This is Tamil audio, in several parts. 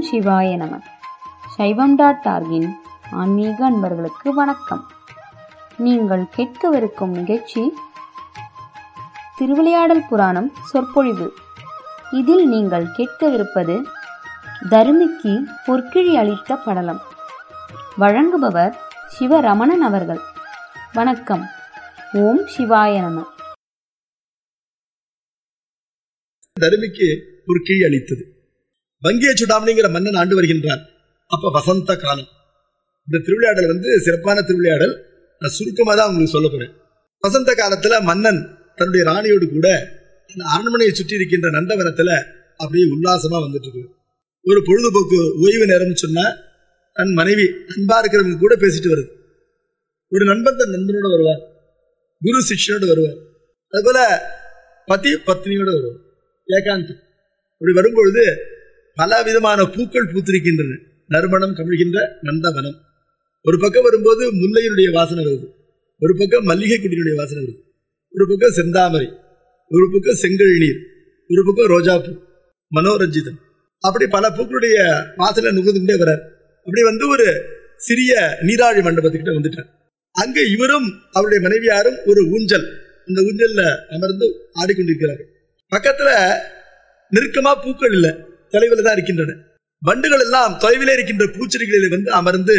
சிவாய நம சைவம் டாட் டார்கின் ஆன்மீக அன்பர்களுக்கு வணக்கம் நீங்கள் கேட்கவிருக்கும் நிகழ்ச்சி திருவிளையாடல் புராணம் சொற்பொழிவு இதில் நீங்கள் கேட்கவிருப்பது தருமிக்கு பொற்கிழி அளித்த படலம் வழங்குபவர் சிவரமணன் அவர்கள் வணக்கம் ஓம் சிவாய நம தருமிக்கு ஒரு கீழ் அளித்தது வங்கிய சுடாமணிங்கிற மன்னன் ஆண்டு வருகின்றான் அப்ப வசந்த காலம் இந்த திருவிளையாடல் வந்து சிறப்பான திருவிளையாடல் நான் சுருக்கமா தான் உங்களுக்கு சொல்ல போறேன் வசந்த காலத்துல மன்னன் தன்னுடைய ராணியோடு கூட அந்த அரண்மனையை சுற்றி இருக்கின்ற நந்தவனத்துல அப்படியே உல்லாசமா வந்துட்டு இருக்கு ஒரு பொழுதுபோக்கு ஓய்வு நேரம்னு சொன்னா தன் மனைவி அன்பா இருக்கிறவங்க கூட பேசிட்டு வருது ஒரு நண்பன் தன் நண்பனோட வருவார் குரு சிஷ்யனோட வருவார் அதுபோல பதி பத்னியோட வருவார் ஏகாந்தம் அப்படி வரும்பொழுது பல விதமான பூக்கள் பூத்திருக்கின்றன நறுமணம் கமிழ்கின்ற நந்தவனம் ஒரு பக்கம் வரும்போது முல்லையினுடைய வாசனை வருது ஒரு பக்கம் மல்லிகை குடியினுடைய வாசனை வருது ஒரு பக்கம் செந்தாமரை ஒரு பக்கம் செங்கல் நீர் ஒரு பக்கம் ரோஜாப்பூ மனோரஞ்சிதம் அப்படி பல பூக்களுடைய வாசனை நுகர்ந்துட்டே வரார் அப்படி வந்து ஒரு சிறிய நீராழி மண்டபத்துக்கிட்ட வந்துட்டார் அங்க இவரும் அவருடைய மனைவியாரும் ஒரு ஊஞ்சல் அந்த ஊஞ்சல்ல அமர்ந்து ஆடிக்கொண்டிருக்கிறார்கள் பக்கத்துல நெருக்கமா பூக்கள் இல்ல தொலைவில் தான் இருக்கின்றன வண்டுகள் எல்லாம் தொலைவிலே இருக்கின்ற பூச்செடிகளில் வந்து அமர்ந்து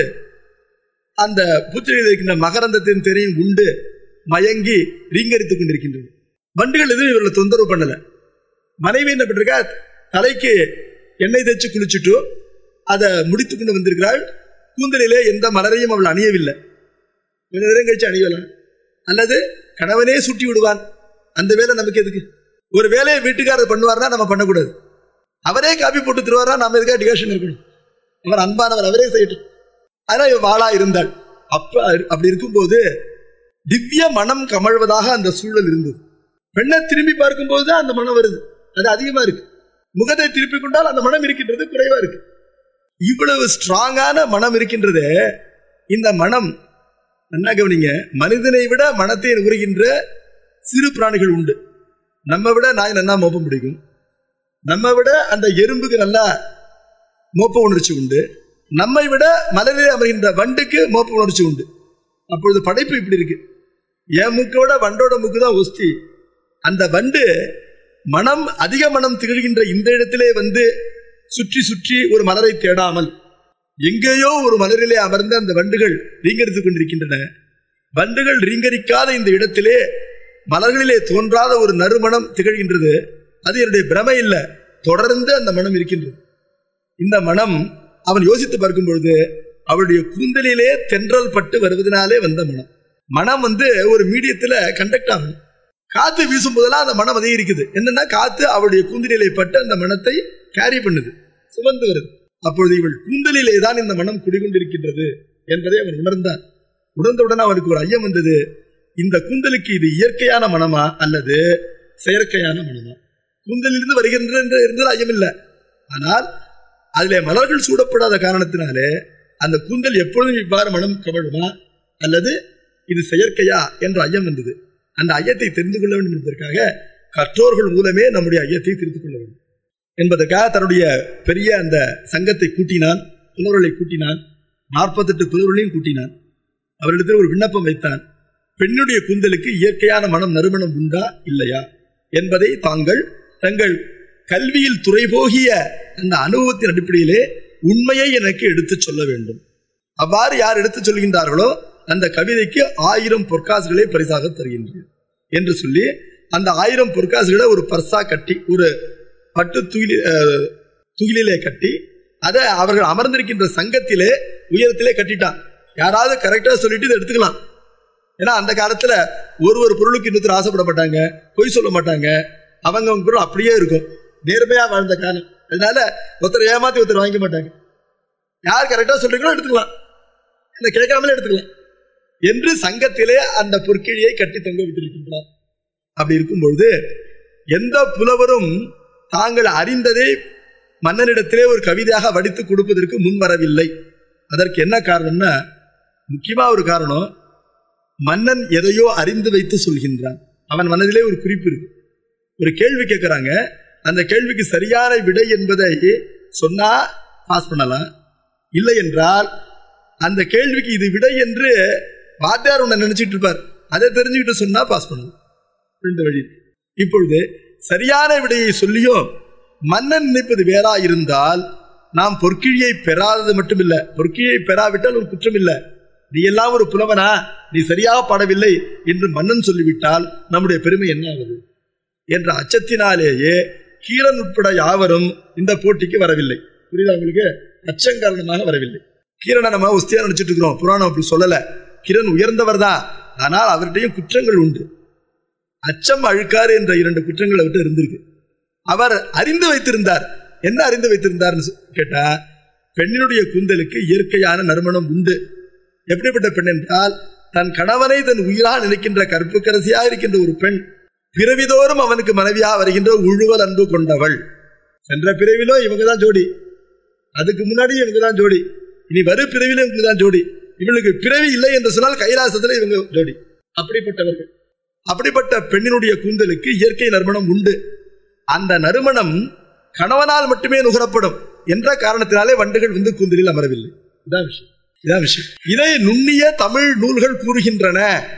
அந்த பூச்செடியில் இருக்கின்ற மகரந்தத்தின் தெரியும் உண்டு மயங்கி ரீங்கரித்துக் கொண்டிருக்கின்றன வண்டுகள் எதுவும் இவர்களை தொந்தரவு பண்ணல மனைவி என்ன பண்ணிருக்கா தலைக்கு எண்ணெய் தேய்ச்சி குளிச்சுட்டு அதை முடித்து கொண்டு வந்திருக்கிறாள் கூந்தலிலே எந்த மலரையும் அவள் அணியவில்லை கொஞ்ச நேரம் கழிச்சு அணியலாம் அல்லது கணவனே சுட்டி விடுவான் அந்த வேலை நமக்கு எதுக்கு ஒரு வேலையை வீட்டுக்காரர் பண்ணுவார்னா நம்ம பண்ணக்கூடாது அவரே காப்பி போட்டு தருவாரா நம்ம எதுக்காக டிகாஷன் இருக்கணும் அவர் அன்பானவர் அவரே செய்யட்டும் ஆனா இவ வாளா இருந்தாள் அப்ப அப்படி இருக்கும்போது திவ்ய மனம் கமழ்வதாக அந்த சூழல் இருந்தது பெண்ணை திரும்பி பார்க்கும்போது தான் அந்த மனம் வருது அது அதிகமா இருக்கு முகத்தை திருப்பி கொண்டால் அந்த மனம் இருக்கின்றது குறைவா இருக்கு இவ்வளவு ஸ்ட்ராங்கான மனம் இருக்கின்றது இந்த மனம் என்ன கவனிங்க மனிதனை விட மனத்தை உருகின்ற சிறு பிராணிகள் உண்டு நம்ம விட நாய் நல்லா மோப்பம் பிடிக்கும் நம்ம விட அந்த எறும்புக்கு நல்லா மோப்ப உணர்ச்சி உண்டு நம்மை விட மலரிலே அமர்கின்ற வண்டுக்கு மோப்ப உணர்ச்சி உண்டு அப்பொழுது படைப்பு இப்படி இருக்கு என் மூக்கோட வண்டோட மூக்கு தான் ஒஸ்தி அந்த வண்டு மனம் அதிக மனம் திகழ்கின்ற இந்த இடத்திலே வந்து சுற்றி சுற்றி ஒரு மலரை தேடாமல் எங்கேயோ ஒரு மலரிலே அமர்ந்து அந்த வண்டுகள் ரீங்கரித்துக் கொண்டிருக்கின்றன வண்டுகள் ரீங்கரிக்காத இந்த இடத்திலே மலர்களிலே தோன்றாத ஒரு நறுமணம் திகழ்கின்றது அது என்னுடைய பிரமை இல்ல தொடர்ந்து அந்த மனம் இருக்கின்றது இந்த மனம் அவன் யோசித்து பார்க்கும் பொழுது அவளுடைய கூந்தலிலே தென்றல் பட்டு வருவதனாலே வந்த மனம் மனம் வந்து ஒரு மீடியத்துல கண்டக்ட் ஆகும் காத்து வீசும் போதெல்லாம் அந்த மனம் அதிகரிக்குது என்னன்னா காத்து அவளுடைய கூந்தலிலே பட்டு அந்த மனத்தை கேரி பண்ணுது சுமந்து வருது அப்பொழுது இவள் கூந்தலிலே தான் இந்த மனம் குடிகொண்டிருக்கின்றது என்பதை அவன் உணர்ந்தான் உணர்ந்தவுடன் அவனுக்கு ஒரு ஐயம் வந்தது இந்த கூந்தலுக்கு இது இயற்கையான மனமா அல்லது செயற்கையான மனமா கூந்தலிலிருந்து வருகின்ற இருந்தது ஐயம் இல்லை ஆனால் அதிலே மலர்கள் சூடப்படாத காரணத்தினாலே அந்த கூந்தல் எப்பொழுதும் இவ்வாறு மனம் கவழுமா அல்லது இது செயற்கையா என்ற ஐயம் வந்தது அந்த ஐயத்தை தெரிந்து கொள்ள வேண்டும் என்பதற்காக கற்றோர்கள் மூலமே நம்முடைய ஐயத்தை தெரிந்து கொள்ள வேண்டும் என்பதற்காக தன்னுடைய பெரிய அந்த சங்கத்தை கூட்டினான் புலவர்களை கூட்டினான் நாற்பத்தெட்டு புலவர்களையும் கூட்டினான் அவரிடத்தில் ஒரு விண்ணப்பம் வைத்தான் பெண்ணுடைய கூந்தலுக்கு இயற்கையான மனம் நறுமணம் உண்டா இல்லையா என்பதை தாங்கள் தங்கள் கல்வியில் துறை போகிய அந்த அனுபவத்தின் அடிப்படையிலே உண்மையை எனக்கு எடுத்துச் சொல்ல வேண்டும் அவ்வாறு யார் எடுத்துச் சொல்கின்றார்களோ அந்த கவிதைக்கு ஆயிரம் பொற்காசுகளை பரிசாக தருகின்றேன் என்று சொல்லி அந்த ஆயிரம் பொற்காசுகளை ஒரு பர்சா கட்டி ஒரு பட்டு துகிலி துகிலே கட்டி அதை அவர்கள் அமர்ந்திருக்கின்ற சங்கத்திலே உயரத்திலே கட்டிட்டான் யாராவது கரெக்டா சொல்லிட்டு இதை எடுத்துக்கலாம் ஏன்னா அந்த காலத்துல ஒரு ஒரு பொருளுக்கு இன்னொருத்தர் ஆசைப்பட மாட்டாங்க பொய் சொல்ல மாட்டாங்க அவங்க அவங்க பொருள் அப்படியே இருக்கும் நேர்மையா வாழ்ந்த காலம் அதனால ஒருத்தர் ஏமாத்தி ஒருத்தர் வாங்கிக்க மாட்டாங்க யார் கரெக்டா சொல்றீங்களோ எடுத்துக்கலாம் இந்த கேட்காமலே எடுத்துக்கலாம் என்று சங்கத்திலே அந்த பொற்கிழியை கட்டி தொங்க விட்டிருக்கின்றார் அப்படி இருக்கும்பொழுது எந்த புலவரும் தாங்கள் அறிந்ததை மன்னனிடத்திலே ஒரு கவிதையாக வடித்து கொடுப்பதற்கு முன் வரவில்லை அதற்கு என்ன காரணம்னா முக்கியமா ஒரு காரணம் மன்னன் எதையோ அறிந்து வைத்து சொல்கின்றான் அவன் மனதிலே ஒரு குறிப்பு இருக்கு ஒரு கேள்வி கேட்கிறாங்க அந்த கேள்விக்கு சரியான விடை என்பதை சொன்னா பாஸ் பண்ணலாம் இல்லை என்றால் அந்த கேள்விக்கு இது விடை என்று வாத்தியார் உன்னை நினைச்சிட்டு இருப்பார் அதை தெரிஞ்சுக்கிட்டு சொன்னா பாஸ் பண்ணலாம் ரெண்டு வழி இருக்கு. இப்பொழுது சரியான விடையை சொல்லியும் மன்னன் நினைப்பது வேறா இருந்தால் நாம் பொற்கிழியை பெறாதது மட்டுமில்ல பொற்கிழியை பெறாவிட்டால் ஒரு குற்றம் இல்லை நீ எல்லாம் ஒரு புலவனா நீ சரியாக பாடவில்லை என்று மன்னன் சொல்லிவிட்டால் நம்முடைய பெருமை என்ன ஆகுது என்ற அச்சத்தினாலேயே கீரன் உட்பட யாவரும் இந்த போட்டிக்கு வரவில்லை புரியுதா உங்களுக்கு அச்சம் காரணமாக வரவில்லை கீரனை நம்ம உஸ்தியா நினைச்சிட்டு இருக்கிறோம் புராணம் அப்படி சொல்லல கிரண் உயர்ந்தவர் தான் ஆனால் அவர்கிட்டையும் குற்றங்கள் உண்டு அச்சம் அழுக்காறு என்ற இரண்டு குற்றங்கள் அவர்கிட்ட இருந்திருக்கு அவர் அறிந்து வைத்திருந்தார் என்ன அறிந்து வைத்திருந்தார்னு சொ- கேட்டா பெண்ணினுடைய கூந்தலுக்கு இயற்கையான நறுமணம் உண்டு எப்படிப்பட்ட பெண் என்றால் தன் கணவனை தன் உயிராக நினைக்கின்ற கற்புக்கரசியாக இருக்கின்ற ஒரு பெண் பிறவிதோறும் அவனுக்கு மனைவியாக வருகின்ற உழுவல் அன்பு கொண்டவள் சென்ற பிறவிலும் இவங்க தான் ஜோடி அதுக்கு முன்னாடி இவங்க தான் ஜோடி இனி வரும் பிறவிலும் இவங்க தான் ஜோடி இவளுக்கு பிறவி இல்லை என்று சொன்னால் கைலாசத்துல இவங்க ஜோடி அப்படிப்பட்டவர்கள் அப்படிப்பட்ட பெண்ணினுடைய கூந்தலுக்கு இயற்கை நறுமணம் உண்டு அந்த நறுமணம் கணவனால் மட்டுமே நுகரப்படும் என்ற காரணத்தினாலே வண்டுகள் வந்து கூந்தலில் அமரவில்லை இதான் விஷயம் இதான் விஷயம் இதை நுண்ணிய தமிழ் நூல்கள் கூறுகின்றன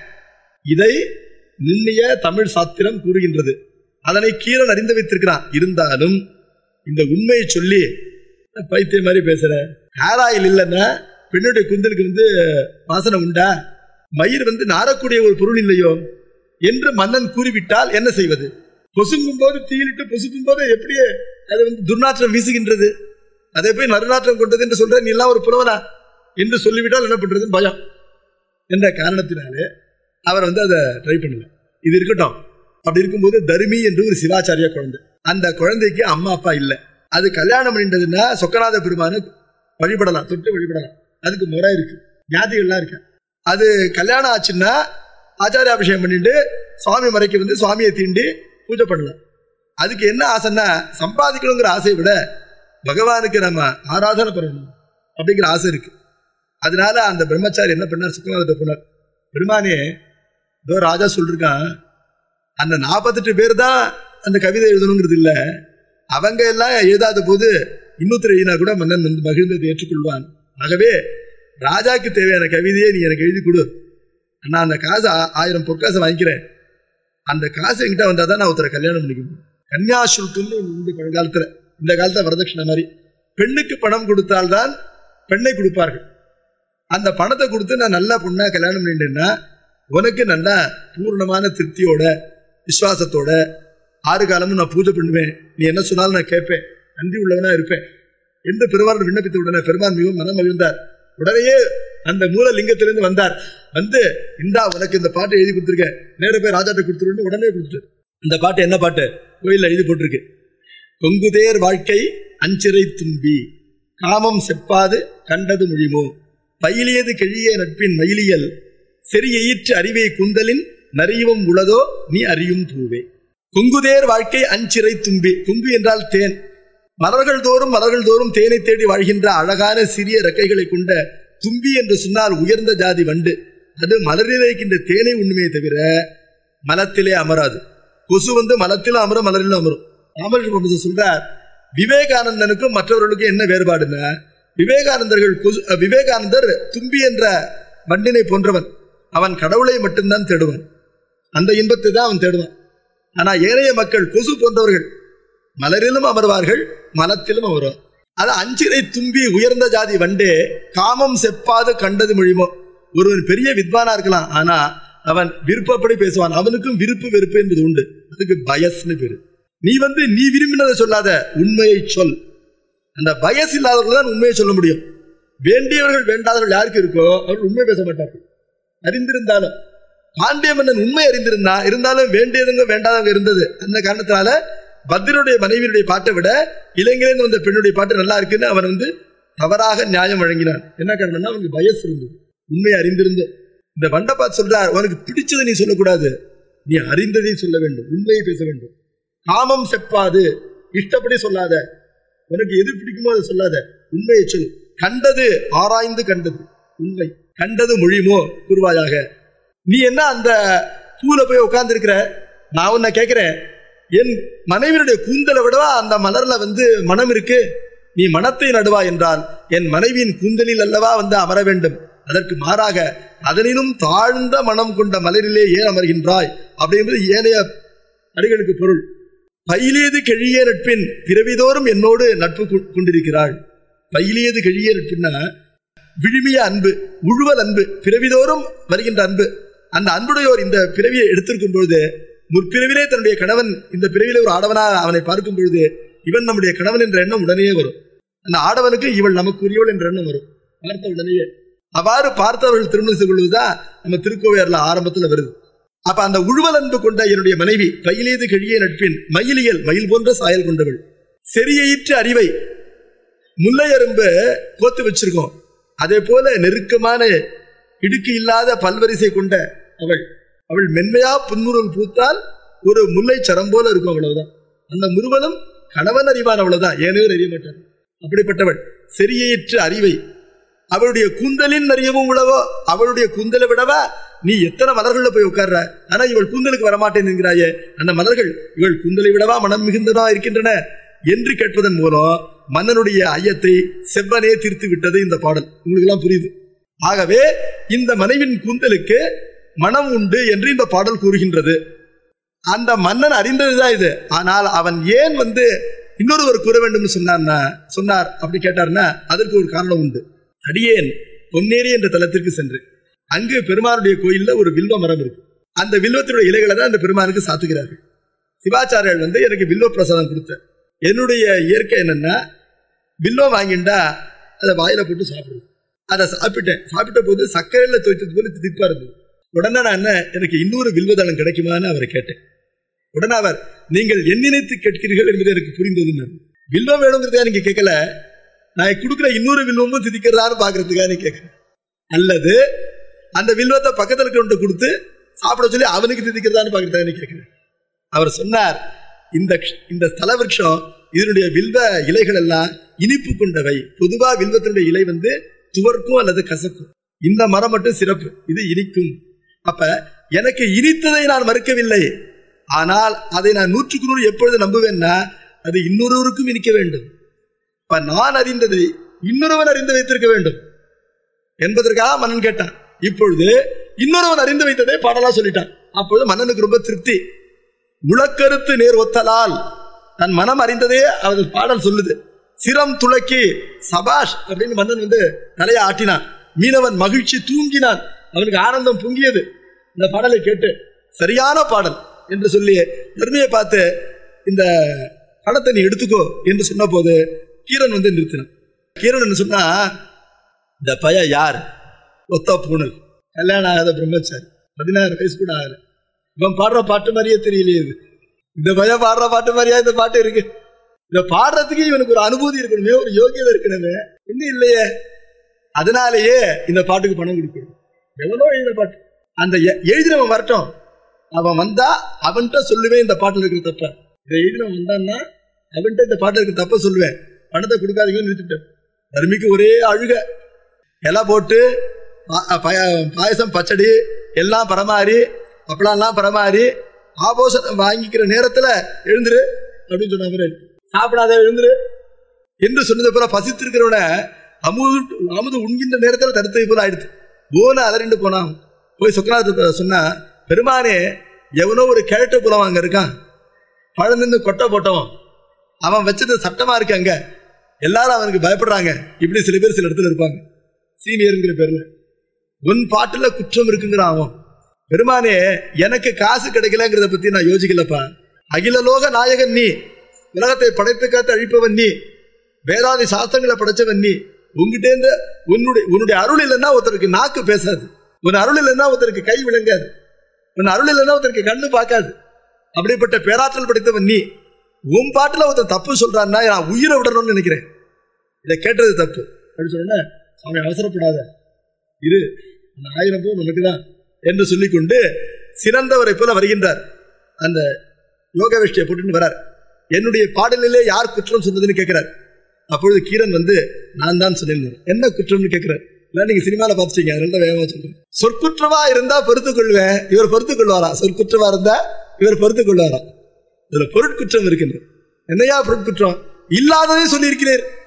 இதை நுண்ணிய தமிழ் சாத்திரம் கூறுகின்றது அதனை கீரன் அறிந்து வைத்திருக்கிறான் இருந்தாலும் இந்த உண்மையை சொல்லி பைத்தியம் மாதிரி பேசுற ஹேர் ஆயில் இல்லைன்னா பெண்ணுடைய குந்தலுக்கு வந்து வாசனை உண்டா மயிர் வந்து நாரக்கூடிய ஒரு பொருள் இல்லையோ என்று மன்னன் கூறிவிட்டால் என்ன செய்வது பொசுங்கும் போது தீயிலிட்டு பொசுக்கும் போது எப்படி அது வந்து துர்நாற்றம் வீசுகின்றது அதை போய் நறுநாற்றம் கொண்டது என்று சொல்ற நீ எல்லாம் ஒரு புலவனா என்று சொல்லிவிட்டால் என்ன பண்றதுன்னு பயம் என்ற காரணத்தினாலே அவர் வந்து அதை ட்ரை பண்ணல இது இருக்கட்டும் அப்படி இருக்கும்போது தருமி என்று ஒரு சிவாச்சாரிய குழந்தை அந்த குழந்தைக்கு அம்மா அப்பா இல்லை அது கல்யாணம் பண்ணிட்டதுன்னா சொக்கநாத பெருமானு வழிபடலாம் தொட்டு வழிபடலாம் அதுக்கு முறை இருக்கு ஞாதிகள்லாம் இருக்கு அது கல்யாணம் ஆச்சுன்னா ஆச்சாரிய அபிஷேகம் பண்ணிட்டு சுவாமி மறைக்கு வந்து சுவாமியை தீண்டி பூஜை பண்ணலாம் அதுக்கு என்ன ஆசைன்னா சம்பாதிக்கணுங்கிற ஆசையை விட பகவானுக்கு நம்ம ஆராதனை பண்ணணும் அப்படிங்கிற ஆசை இருக்கு அதனால அந்த பிரம்மச்சாரி என்ன பண்ணார் சுக்கநாத போனார் பெருமானே ஏதோ ராஜா சொல்லிருக்கான் அந்த நாற்பத்தெட்டு பேர் தான் அந்த கவிதை எழுதணுங்கிறது இல்ல அவங்க எல்லாம் எழுதாத போது இன்னொருத்தர் எழுதினா கூட மன்னன் வந்து மகிழ்ந்ததை ஏற்றுக்கொள்வான் ஆகவே ராஜாக்கு தேவையான கவிதையை நீ எனக்கு எழுதி கொடு நான் அந்த காசு ஆ- ஆயிரம் பொற்காசை வாங்கிக்கிறேன் அந்த காசு என்கிட்ட வந்தா தான் நான் ஒருத்தரை கல்யாணம் பண்ணிக்க முடியும் கன்னியாசுல்கம்னு ஒண்ணு உண்டு பழங்காலத்துல இந்த காலத்துல வரதட்சணை மாதிரி பெண்ணுக்கு பணம் கொடுத்தால்தான் பெண்ணை கொடுப்பார்கள் அந்த பணத்தை கொடுத்து நான் நல்ல பொண்ணா கல்யாணம் பண்ணிட்டேன்னா உனக்கு நல்லா பூர்ணமான திருப்தியோட விசுவாசத்தோட ஆறு காலமும் நான் பூஜை பண்ணுவேன் நீ என்ன சொன்னாலும் நான் கேட்பேன் நன்றி உள்ளவனா இருப்பேன் என்று பெருமாள் விண்ணப்பித்த உடனே பெருமான் மிகவும் மனம் மகிழ்ந்தார் உடனேயே அந்த மூல லிங்கத்திலிருந்து வந்தார் வந்து இந்தா உனக்கு இந்த பாட்டை எழுதி கொடுத்துருக்கேன் நேர போய் ராஜாட்ட கொடுத்துருன்னு உடனே கொடுத்துரு இந்த பாட்டு என்ன பாட்டு கோயில்ல எழுதி போட்டிருக்கு கொங்குதேர் வாழ்க்கை அஞ்சிறை தும்பி காமம் செப்பாது கண்டது மொழிமோ பயிலியது கிழிய நட்பின் மயிலியல் செறியயிற்று அறிவை குந்தலின் நரியும் உளதோ நீ அறியும் பூவே கொங்குதேர் வாழ்க்கை அஞ்சிறை தும்பி கொங்கு என்றால் தேன் மலர்கள் தோறும் மலர்கள் தோறும் தேனை தேடி வாழ்கின்ற அழகான சிறிய ரெக்கைகளை கொண்ட தும்பி என்று சொன்னால் உயர்ந்த ஜாதி வண்டு அது மலரில் இருக்கின்ற தேனை உண்மையை தவிர மலத்திலே அமராது கொசு வந்து மலத்திலும் அமரும் மலரிலும் அமரும் ராமகிருஷ்ண சொல்றார் விவேகானந்தனுக்கும் மற்றவர்களுக்கும் என்ன வேறுபாடுன்னா விவேகானந்தர்கள் கொசு அஹ், விவேகானந்தர் தும்பி என்ற வண்டினை போன்றவன் அவன் கடவுளை மட்டும்தான் தேடுவான் அந்த இன்பத்தை தான் அவன் தேடுவான் ஆனா ஏனைய மக்கள் கொசு போன்றவர்கள் மலரிலும் அமர்வார்கள் மலத்திலும் அமர்வார் அது அஞ்சிரை தும்பி உயர்ந்த ஜாதி வண்டே காமம் செப்பாது கண்டது மொழிமோ ஒருவன் பெரிய வித்வானா இருக்கலாம் ஆனா அவன் விருப்பப்படி பேசுவான் அவனுக்கும் விருப்பு வெறுப்பு என்பது உண்டு அதுக்கு பயஸ்னு பேரு நீ வந்து நீ விரும்பினதை சொல்லாத உண்மையை சொல் அந்த பயஸ் இல்லாதவர்கள் தான் உண்மையை சொல்ல முடியும் வேண்டியவர்கள் வேண்டாதவர்கள் யாருக்கு இருக்கோ அவர்கள் உண்மை பேச மாட்டார்கள் அறிந்திருந்தாலும் பாண்டிய மன்னன் உண்மை அறிந்திருந்தா இருந்தாலும் வேண்டியவங்க வேண்டாதவங்க இருந்தது அந்த காரணத்தினால பத்ரனுடைய மனைவியுடைய பாட்டை விட இளைஞரில் வந்த பெண்ணுடைய பாட்டு நல்லா இருக்குன்னு அவன் வந்து தவறாக நியாயம் வழங்கினான் என்ன காரணம்னா அவனுக்கு பயஸ் இருந்தது உண்மை அறிந்திருந்தோம் இந்த வண்டபாத் சொல்றார் உனக்கு பிடிச்சதை நீ சொல்லக்கூடாது நீ அறிந்ததை சொல்ல வேண்டும் உண்மையை பேச வேண்டும் காமம் செப்பாது இஷ்டப்படி சொல்லாத உனக்கு எது பிடிக்குமோ அதை சொல்லாத உண்மையை சொல் கண்டது ஆராய்ந்து கண்டது உண்மை கண்டது மொழிமோ கூறுவாயாக நீ என்ன அந்த பூல போய் உட்கார்ந்து இருக்கிற நான் உன்னை கேட்கிறேன் என் மனைவியுடைய கூந்தலை விடவா அந்த மலர்ல வந்து மனம் இருக்கு நீ மனத்தை நடுவா என்றால் என் மனைவியின் கூந்தலில் அல்லவா வந்து அமர வேண்டும் அதற்கு மாறாக அதனினும் தாழ்ந்த மனம் கொண்ட மலரிலே ஏன் அமர்கின்றாய் அப்படின்றது ஏனைய அடிகளுக்கு பொருள் பயிலியது கெழிய நட்பின் பிறவிதோறும் என்னோடு நட்பு கொ- கொண்டிருக்கிறாள் பயிலியது கெழிய நட்பின்னா விழுமிய அன்பு உழுவல் அன்பு பிறவிதோறும் வருகின்ற அன்பு அந்த அன்புடையோர் இந்த பிறவியை எடுத்திருக்கும் பொழுது முற்பிறவிலே தன்னுடைய கணவன் இந்த பிறவிலே ஒரு ஆடவனா அவனை பார்க்கும் பொழுது இவன் நம்முடைய கணவன் என்ற எண்ணம் உடனே வரும் அந்த ஆடவனுக்கு இவள் நமக்குரியவள் என்ற எண்ணம் வரும் பார்த்த உடனேயே அவ்வாறு பார்த்தவர்கள் திருமணம் செய்து கொள்வதுதான் நம்ம திருக்கோவையார்ல ஆரம்பத்துல வருது அப்ப அந்த உழுவல் அன்பு கொண்ட என்னுடைய மனைவி பயிலேது கழிய நட்பின் மயிலியல் மயில் போன்ற சாயல் கொண்டவள் செரியயிற்று அறிவை முல்லை அரும்பு கோத்து வச்சிருக்கோம் அதே போல நெருக்கமான இடுக்கு இல்லாத பல்வரிசை கொண்ட அவள் அவள் மென்மையா புன்முருவல் பூத்தால் ஒரு முல்லை சரம் போல இருக்கும் அவ்வளவுதான் அந்த முருவலும் கணவன் அறிவான் அவ்வளவுதான் ஏனையோர் அறிய மாட்டார் அப்படிப்பட்டவள் செரியயிற்று அறிவை அவளுடைய கூந்தலின் அறியவும் உழவோ அவளுடைய கூந்தலை விடவா நீ எத்தனை மலர்கள்ல போய் உட்கார்ற ஆனா இவள் கூந்தலுக்கு வரமாட்டேன் என்கிறாயே அந்த மலர்கள் இவள் கூந்தலை விடவா மனம் மிகுந்தனா இருக்கின்றன என்று கேட்பதன் மூலம் மன்னனுடைய ஐயத்தை செவ்வனே தீர்த்து விட்டது இந்த பாடல் உங்களுக்கு எல்லாம் புரியுது ஆகவே இந்த மனைவின் கூந்தலுக்கு மனம் உண்டு என்று இந்த பாடல் கூறுகின்றது அந்த மன்னன் அறிந்ததுதான் இது ஆனால் அவன் ஏன் வந்து இன்னொருவர் கூற வேண்டும் சொன்னார்னா சொன்னார் அப்படி கேட்டார்னா அதற்கு ஒரு காரணம் உண்டு அடியேன் பொன்னேரி என்ற தலத்திற்கு சென்று அங்கு பெருமானுடைய கோயில்ல ஒரு வில்வ மரம் இருக்கு அந்த வில்வத்தினுடைய இலைகளை தான் அந்த பெருமானுக்கு சாத்துகிறார்கள் சிவாச்சாரியர் வந்து எனக்கு வில்வ பிரசாதம் கொடுத்த என்னுடைய இயற்கை என்னன்னா வில்வம் வாங்கிண்டா அதை வாயில போட்டு சாப்பிடுவேன் அதை சாப்பிட்டேன் சாப்பிட்ட போது சர்க்கரையில துவைத்தது போல திதிப்பா இருந்தது உடனே நான் என்ன எனக்கு இன்னொரு வில்வதளம் கிடைக்குமான்னு அவரை கேட்டேன் உடனே அவர் நீங்கள் என் நினைத்து கேட்கிறீர்கள் என்பது எனக்கு புரிந்தது வில்வம் வேணுங்கிறதா நீங்க கேட்கல நான் கொடுக்குற இன்னொரு வில்வமும் திதிக்கிறதான்னு பாக்குறதுக்காக நீ கேட்கிறேன் அல்லது அந்த வில்வத்தை பக்கத்துல கொண்டு கொடுத்து சாப்பிட சொல்லி அவனுக்கு திதிக்கிறதான்னு பாக்குறதுக்காக நீ கேட்கிறேன் அவர் சொன்னார் இந்த க்ஷ- இந்த ஸ்தல விருட்சம் இதனுடைய வில்வ இலைகள் எல்லாம் இனிப்பு கொண்டவை பொதுவா வில்வத்தினுடைய இலை வந்து துவர்க்கும் அல்லது கசக்கும் இந்த மரம் மட்டும் சிறப்பு இது இனிக்கும் அப்ப எனக்கு இனித்ததை நான் மறுக்கவில்லை ஆனால் அதை நான் நூற்றுக்கு நூறு எப்பொழுது நம்புவேன்னா அது இன்னொருவருக்கும் இனிக்க வேண்டும் இப்ப நான் அறிந்ததை இன்னொருவன் அறிந்து வைத்திருக்க வேண்டும் என்பதற்காக மன்னன் கேட்டான் இப்பொழுது இன்னொருவன் அறிந்து வைத்ததை பாடலா சொல்லிட்டான் அப்பொழுது மன்னனுக்கு ரொம்ப திருப்தி முழக்கருத்து நேர் ஒத்தலால் தன் மனம் அறிந்ததே அவர் பாடல் சொல்லுது சிரம் துளக்கி சபாஷ் அப்படின்னு மன்னன் வந்து தலையை ஆட்டினான் மீனவன் மகிழ்ச்சி தூங்கினான் அவனுக்கு ஆனந்தம் பொங்கியது இந்த பாடலை கேட்டு சரியான பாடல் என்று சொல்லி தர்மியை பார்த்து இந்த பணத்தை நீ எடுத்துக்கோ என்று சொன்ன போது கீரன் வந்து நிறுத்தினான் கீரன் என்ன சொன்னா இந்த பையன் யார் ஒத்த பூணல் கல்யாணம் ஆகாத பிரம்மச்சாரி பதினாறு வயசு கூட ஆகல இவன் பாடுற பாட்டு மாதிரியே தெரியலையே இது இந்த பையன் பாடுற பாட்டு மாதிரியா இந்த பாட்டு இருக்கு இந்த பாடுறதுக்கு இவனுக்கு ஒரு அனுபூதி இருக்கணுமே ஒரு யோகியதை இருக்கணுமே ஒன்றும் இல்லையே அதனாலேயே இந்த பாட்டுக்கு பணம் கொடுக்கணும் எவனோ எழுதின பாட்டு அந்த எ- எழுதினவன் வரட்டும் அவன் வந்தா அவன்கிட்ட சொல்லுவேன் இந்த பாட்டுல இருக்கிற தப்ப இதை எழுதினவன் வந்தான்னா அவன்கிட்ட இந்த பாட்டுல இருக்கிற தப்ப சொல்லுவேன் பணத்தை கொடுக்காதீங்கன்னு நிறுத்திட்டேன் தர்மிக்கு ஒரே அழுக இலை போட்டு பா- பய- பாயசம் பச்சடி எல்லாம் பரமாறி அப்பளம்லாம் பரமாறி ஆபோஷம் வாங்கிக்கிற நேரத்துல எழுந்துரு அப்படின்னு சொன்னாங்க சாப்பிடாத எழுந்துரு என்று சொன்னது போல பசித்திருக்கிறவன அமுது அமுது உண்கின்ற நேரத்துல தடுத்தது போல ஆயிடுச்சு போன அதறிண்டு போனான் போய் சொக்கநாத சொன்னா பெருமானே எவனோ ஒரு கேரட்டு புலம் அங்க இருக்கான் பழம் நின்று கொட்டை போட்டவன் அவன் வச்சது சட்டமா இருக்கு அங்க எல்லாரும் அவனுக்கு பயப்படுறாங்க இப்படி சில பேர் சில இடத்துல இருப்பாங்க சீனியருங்கிற பேர்ல உன் பாட்டுல குற்றம் இருக்குங்கிறான் அவன் பெருமானே எனக்கு காசு கிடைக்கலங்கிறத பத்தி நான் யோசிக்கலப்பா அகில லோக நாயகன் நீ உலகத்தை படைத்து காத்து அழிப்பவன் நீ வேதாதி சாஸ்திரங்களை படைச்சவன் நீ உங்ககிட்ட இருந்து உன்னுடைய உன்னுடைய அருள் இல்லைன்னா ஒருத்தருக்கு நாக்கு பேசாது உன் அருள் இல்லைன்னா ஒருத்தருக்கு கை விளங்காது உன் அருள் இல்லைன்னா ஒருத்தருக்கு கண்ணு பார்க்காது அப்படிப்பட்ட பேராற்றல் படைத்தவன் நீ உன் பாட்டுல ஒருத்தன் தப்பு சொல்றான்னா நான் உயிரை விடணும்னு நினைக்கிறேன் இதை கேட்டது தப்பு அப்படின்னு சொன்னா சாமி அவசரப்படாத இரு அந்த ஆயிரம் போ உனக்கு தான் என்று சொல்லிக்கொண்டு சிறந்தவரை போல வருகின்றார் அந்த யோக வேஷ்டியை போட்டுன்னு வரார் என்னுடைய பாடலிலே யார் குற்றம் சொன்னதுன்னு கேட்கிறார் அப்பொழுது கீரன் வந்து நான் தான் சொன்னேன் என்ன குற்றம்னு கேட்கிறார் இல்ல நீங்க சினிமால பார்த்துட்டீங்க அதனால வேகமா சொல்றேன் சொற்குற்றவா இருந்தா பொறுத்துக் கொள்வேன் இவர் பொறுத்துக் கொள்வாரா சொற்குற்றவா இருந்தா இவர் பொறுத்துக் கொள்வாரா இதுல பொருட்குற்றம் இருக்கின்றது என்னையா பொருட்குற்றம் இல்லாததே சொல்லியிருக்கிறீர்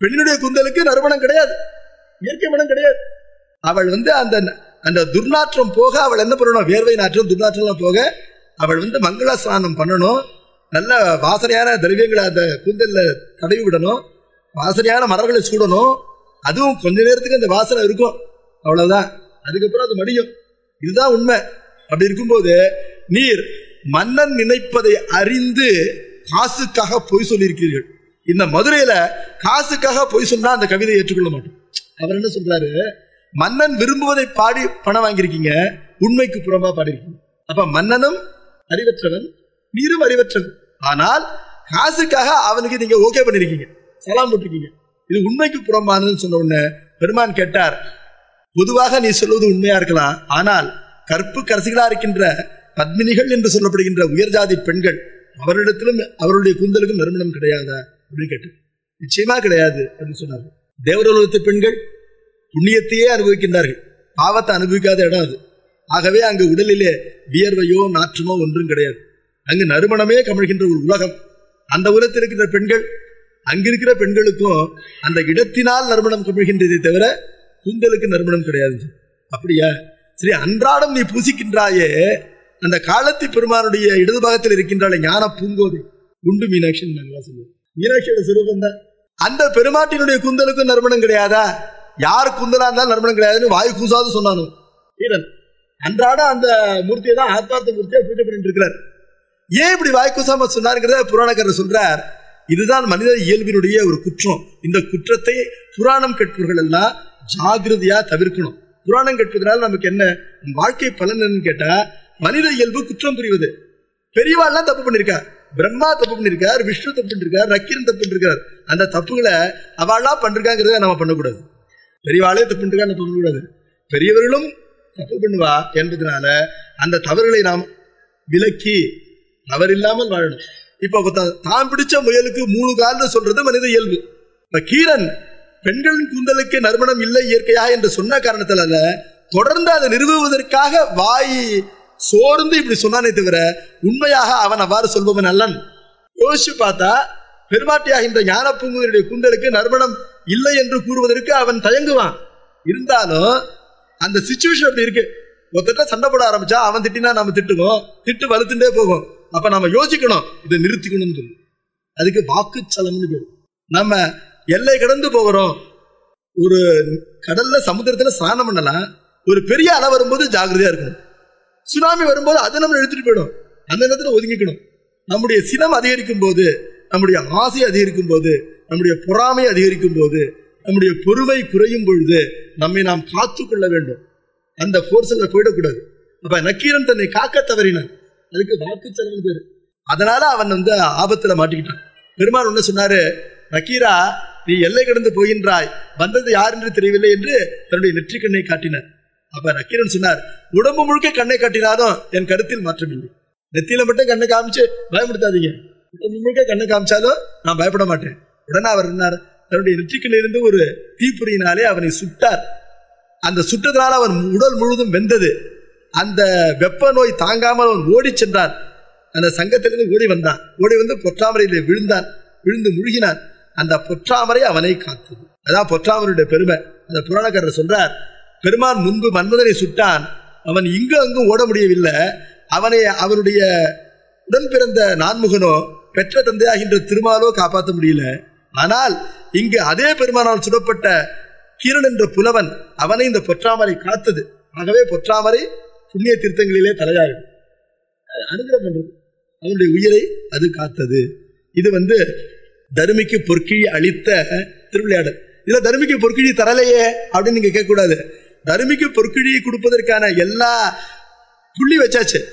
பெண்ணினுடைய குந்தலுக்கு நறுமணம் கிடையாது இயற்கை மனம் கிடையாது அவள் வந்து அந்த அந்த துர்நாற்றம் போக அவள் என்ன பண்ணணும் வேர்வை நாற்றம் துர்நாற்றம்லாம் போக அவள் வந்து மங்கள ஸ்நானம் பண்ணணும் நல்ல வாசனையான திரவியங்களை அந்த கூந்தல்ல தடவி விடணும் வாசனையான மலர்களை சூடணும் அதுவும் கொஞ்ச நேரத்துக்கு அந்த வாசனை இருக்கும் அவ்வளவுதான் அதுக்கப்புறம் அது மடியும் இதுதான் உண்மை அப்படி இருக்கும்போது நீர் மன்னன் நினைப்பதை அறிந்து காசுக்காக பொய் சொல்லியிருக்கிறீர்கள் இந்த மதுரையில காசுக்காக பொய் சொன்னா அந்த கவிதையை ஏற்றுக்கொள்ள மாட்டோம் அவர் என்ன சொல்றாரு மன்னன் விரும்புவதை பாடி பணம் வாங்கியிருக்கீங்க உண்மைக்கு புறம்பா பாடியிருக்கீங்க அப்ப மன்னனும் அறிவற்றவன் நீரும் அறிவற்றவன் ஆனால் காசுக்காக அவனுக்கு நீங்க ஓகே பண்ணிருக்கீங்க சலாம் போட்டிருக்கீங்க இது உண்மைக்கு புறம்பானதுன்னு சொன்ன உடனே பெருமான் கேட்டார் பொதுவாக நீ சொல்வது உண்மையா இருக்கலாம் ஆனால் கற்பு கரசிகளா இருக்கின்ற பத்மினிகள் என்று சொல்லப்படுகின்ற உயர்ஜாதி பெண்கள் அவரிடத்திலும் அவருடைய கூந்தலுக்கும் நறுமணம் கிடையாதா அப்படின்னு கேட்டார் நிச்சயமா கிடையாது அப்படின்னு சொன்னார் தேவரோலகத்து பெண்கள் புண்ணியத்தையே அனுபவிக்கின்றார்கள் பாவத்தை அனுபவிக்காத இடம் அது ஆகவே அங்கு உடலிலே வியர்வையோ நாற்றமோ ஒன்றும் கிடையாது அங்கு நறுமணமே கமழ்கின்ற ஒரு உலகம் அந்த உலகத்தில் இருக்கின்ற பெண்கள் அங்கிருக்கிற பெண்களுக்கும் அந்த இடத்தினால் நறுமணம் கமழ்கின்றதை தவிர கூந்தலுக்கு நறுமணம் கிடையாது அப்படியா சரி அன்றாடம் நீ பூசிக்கின்றாயே அந்த காலத்தி பெருமானுடைய இடது பாகத்தில் இருக்கின்றாளே ஞான பூங்கோதை குண்டு மீனாட்சி நாங்களா சொல்லுவோம் மீனாட்சியோட சிறுவம் தான் அந்த பெருமாட்டினுடைய குந்தலுக்கும் நறுமணம் கிடையாதா யார் குந்தலா இருந்தாலும் நறுமணம் கிடையாதுன்னு வாயு கூசாது சொன்னானு வீரன் அன்றாட அந்த மூர்த்தியை தான் ஆத்மார்த்த மூர்த்தியை பூஜை பண்ணிட்டு இருக்கிறார் ஏன் இப்படி வாய் கூசாம சொன்னாருங்கிறத புராணக்காரர் சொல்றார் இதுதான் மனித இயல்பினுடைய ஒரு குற்றம் இந்த குற்றத்தை புராணம் கேட்பவர்கள் எல்லாம் ஜாகிரதையா தவிர்க்கணும் புராணம் கேட்பதனால நமக்கு என்ன வாழ்க்கை பலன் என்னன்னு கேட்டா மனித இயல்பு குற்றம் புரிவது பெரியவாள்லாம் தப்பு பண்ணிருக்கார் பிரம்மா தப்பு பண்ணிருக்கார் விஷ்ணு தப்பு பண்ணிருக்கார் நக்கீரன் தப்பு பண்ணிருக்கார் அந்த தப்புகளை அவள்லாம் பண்ணிருக்காங்கிறத நம்ம பண்ணக்கூடாது பெரியவாளே தப்பு பண்ணிருக்கா நம்ம பண்ணக்கூடாது பெரியவர்களும் தப்பு பண்ணுவா என்பதனால அந்த தவறுகளை நாம் விலக்கி தவறில்லாமல் வாழணும் இப்ப தான் பிடிச்ச முயலுக்கு மூணு கால்னு சொல்றது மனித இயல்பு இப்ப கீரன் பெண்களின் கூந்தலுக்கு நறுமணம் இல்லை இயற்கையா என்று சொன்ன காரணத்தினால தொடர்ந்து அதை நிறுவுவதற்காக வாய் சோர்ந்து இப்படி சொன்னானே தவிர உண்மையாக அவன் அவ்வாறு சொல்பவன் அல்லன் யோசிச்சு பார்த்தா பெருமாட்டியாகின்ற ஞான பூங்குவனுடைய கூந்தலுக்கு நறுமணம் இல்லை என்று கூறுவதற்கு அவன் தயங்குவான் இருந்தாலும் அந்த சுச்சுவேஷன் அப்படி இருக்கு ஒருத்தட்ட சண்டை போட ஆரம்பிச்சா அவன் திட்டினா நம்ம திட்டுவோம் திட்டு வலுத்துட்டே போகும் அப்ப நம்ம யோசிக்கணும் இதை நிறுத்திக்கணும்னு சொல்லி அதுக்கு வாக்குச்சலம்னு பேர் நம்ம எல்லை கடந்து போகிறோம் ஒரு கடல்ல சமுத்திரத்துல ஸ்நானம் பண்ணலாம் ஒரு பெரிய அலை வரும்போது ஜாகிரதையா இருக்கணும் சுனாமி வரும்போது அதை நம்ம எடுத்துட்டு போயிடும் அந்த நேரத்துல ஒதுங்கிக்கணும் நம்முடைய சினம் அதிகரிக்கும் போது நம்முடைய ஆசை அதிகரிக்கும் போது நம்முடைய பொறாமை அதிகரிக்கும் போது நம்முடைய பொறுமை குறையும் பொழுது நம்மை நாம் காத்து கொள்ள வேண்டும் அந்த போர்ஸ்ல போயிடக்கூடாது அப்ப நக்கீரன் தன்னை காக்க தவறினான் அதுக்கு வாக்கு செலவு பேரு அதனால அவன் வந்து ஆபத்துல மாட்டிக்கிட்டான் பெருமான் ஒண்ணு சொன்னாரு நக்கீரா நீ எல்லை கடந்து போகின்றாய் வந்தது யார் என்று தெரியவில்லை என்று தன்னுடைய நெற்றிக்கண்ணை காட்டினார் அப்ப நக்கீரன் சொன்னார் உடம்பு முழுக்க கண்ணை காட்டினாலும் என் கருத்தில் மாற்றமில்லை நெத்தியில மட்டும் கண்ணை காமிச்சு பயப்படுத்தாதீங்க உடம்பு முழுக்க கண்ணை காமிச்சாலும் நான் பயப்பட மாட்டேன் உடனே அவர் என்னார் தன்னுடைய நெற்றிக்கண்ணிலிருந்து ஒரு தீப்பொறியினாலே அவனை சுட்டார் அந்த சுட்டதனால் அவன் உடல் முழுவதும் வெந்தது அந்த வெப்ப நோய் தாங்காமல் அவன் ஓடி சென்றான் அந்த சங்கத்திலிருந்து ஓடி வந்தான் ஓடி வந்து பொற்றாமரையிலே விழுந்தான் விழுந்து முழுகினான் அந்த பொற்றாமரை அவனை காத்தது அதான் பொற்றாமரையுடைய பெருமை அந்த புராணக்காரர் சொல்றார் பெருமான் முன்பு மன்மதனை சுட்டான் அவன் இங்கு அங்கும் ஓட முடியவில்லை அவனை அவனுடைய உடன் பிறந்த நான்முகனோ பெற்ற தந்தையாகின்ற திருமாலோ காப்பாற்ற முடியல ஆனால் இங்கு அதே பெருமானால் சுடப்பட்ட கீரன் என்ற புலவன் அவனை இந்த பொற்றாமரை காத்தது ஆகவே பொற்றாமரை புண்ணிய தீர்த்தங்களிலே தலையாயிடும் அனுகிரகம் பண்றது அவனுடைய உயிரை அது காத்தது இது வந்து தருமிக்கு பொற்கிழி அளித்த திருவிளையாடல் இதுல தருமிக்கு பொற்கிழி தரலையே அப்படின்னு நீங்க கேட்க கூடாது தருமிக்கு பொற்கிழியை கொடுப்பதற்கான எல்லா புள்ளி வச்சாச்சு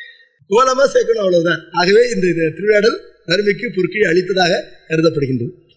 கோலமா சேர்க்கணும் அவ்வளவுதான் ஆகவே இந்த திருவிளையாடல் தருமிக்கு பொற்கிழி அளித்ததாக கருதப்படுகின்றது